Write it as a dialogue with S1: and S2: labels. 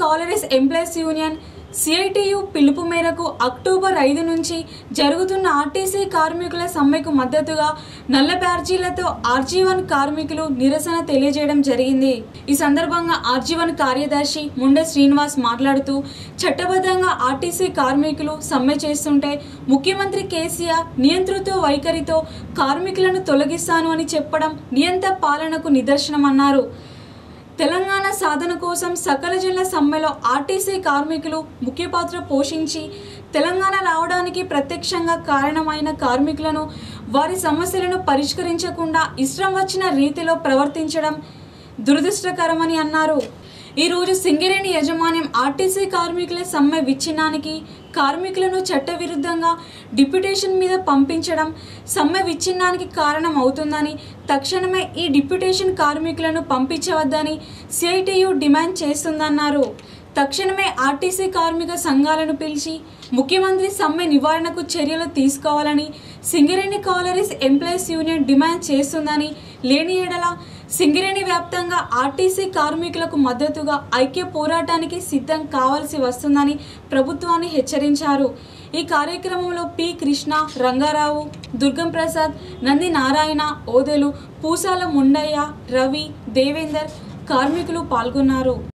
S1: collieries employees union CITU పిలుపు మేరకు October ఐదు నుంచి జరుగుతున్న ఆర్టీసీ కార్మికుల సమ్మెకు మద్దతుగా నల్ల బ్యార్జీలతో ఆర్జీవన్ కార్మికులు నిరసన తెలియజేయడం జరిగింది ఈ సందర్భంగా ఆర్జీవన్ కార్యదర్శి ముండే శ్రీనివాస్ మాట్లాడుతూ చట్టబద్ధంగా ఆర్టీసీ కార్మికులు సమ్మె చేస్తుంటే ముఖ్యమంత్రి కేసీఆర్ నియంతృత్వ వైఖరితో కార్మికులను తొలగిస్తాను అని చెప్పడం నియంత పాలనకు నిదర్శనమన్నారు తెలంగాణ సాధన కోసం సకల జిల్లా సమ్మెలో ఆర్టీసీ కార్మికులు ముఖ్య పాత్ర పోషించి తెలంగాణ రావడానికి ప్రత్యక్షంగా కారణమైన కార్మికులను వారి సమస్యలను పరిష్కరించకుండా ఇష్టం వచ్చిన రీతిలో ప్రవర్తించడం దురదృష్టకరమని అన్నారు ఈరోజు సింగరేణి యజమాన్యం ఆర్టీసీ కార్మికుల సమ్మె విచ్ఛిన్నానికి కార్మికులను చట్టవిరుద్ధంగా డిప్యుటేషన్ మీద పంపించడం సమ్మె విచ్ఛిన్నానికి కారణం అవుతుందని తక్షణమే ఈ డిప్యుటేషన్ కార్మికులను పంపించవద్దని సిఐటియు డిమాండ్ చేస్తుందన్నారు తక్షణమే ఆర్టీసీ కార్మిక సంఘాలను పిలిచి ముఖ్యమంత్రి సమ్మె నివారణకు చర్యలు తీసుకోవాలని Singareni collieries employees union demand చేస్తుందని లేని ఎడల సింగరేణి వ్యాప్తంగా ఆర్టీసీ కార్మికులకు మద్దతుగా ఐక్య పోరాటానికి సిద్ధం కావాల్సి వస్తుందని ప్రభుత్వాన్ని హెచ్చరించారు ఈ కార్యక్రమంలో పి కృష్ణ రంగారావు దుర్గం ప్రసాద్ నంది నారాయణ ఓదెలు పూసాల ముండయ్య రవి దేవేందర్ కార్మికులు పాల్గొన్నారు